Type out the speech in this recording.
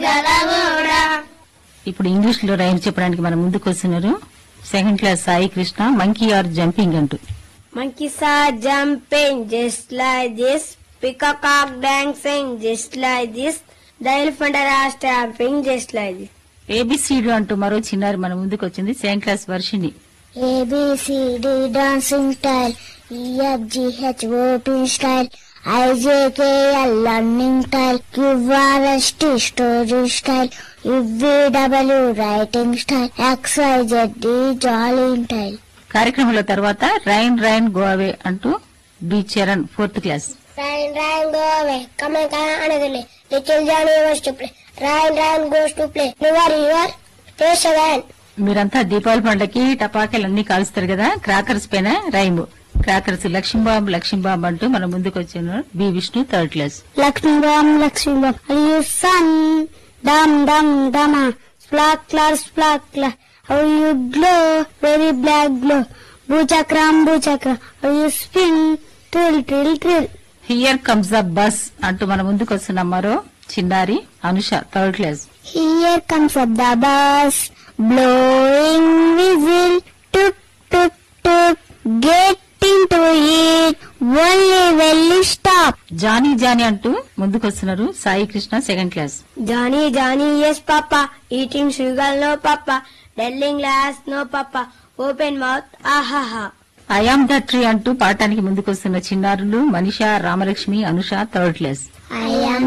గలగూడా ఇప్పుడు ఇంగ్లీష్ లో రైమ్ చెప్పడానికి మన ముందుకు వస్తున్నారు second class Sai Krishna monkey are jumping అంటూ Monkeys are jumping just like this. Peacock dancing just like this. The elephant are stamping just like this. A B C D అంటూ మరో చిన్నారి మన ముందుకు వచ్చింది second class Varshini A B C D dancing style, E F G H O P style, I J K L learning style, Q R S T story style, U V W writing style, X Y Z D jolly style. కార్యక్రమంలో తర్వాత rain rain go away అంటూ B Charan fourth class Ryan Ryan go away, come and come another Little Johnny wants to play, Ryan Ryan goes to play. You are you are, play seven. మీరంతా దీపావళి పండగకి టపాకాయలు అన్ని కాలుస్తారు కదా crackers పైన rhyme crackers Lakshmi Babu Lakshmi Babu అంటూ మన ముందుకు వచ్చిన B Vishnu third class Lakshmi Ram, Lakshmi Ram. Are you sun? Dum dum dama. Sparkler, sparkler. How you glow? Very black glow. Bhuchakram, bhuchakram. How you spin? Trill, trill, trill. Here comes the bus అంటూ మన ముందుకు వస్తున్న మరో చిన్నారి Anusha third class Here comes up the bus. Blowing whistle. Toot, toot, toot. Get into it. Only well stop. Johnny Johnny అంటూ ముందుకు వస్తున్నారు Sai Krishna second class Johnny, Johnny, yes, Papa. Eating sugar, no, Papa. Telling lies, no, Papa. Open mouth, ah, ha, ha. I am the tree అంటూ పాడటానికి ముందుకు వస్తున్న చిన్నారులు Manisha Ramalakshmi Anusha third class I am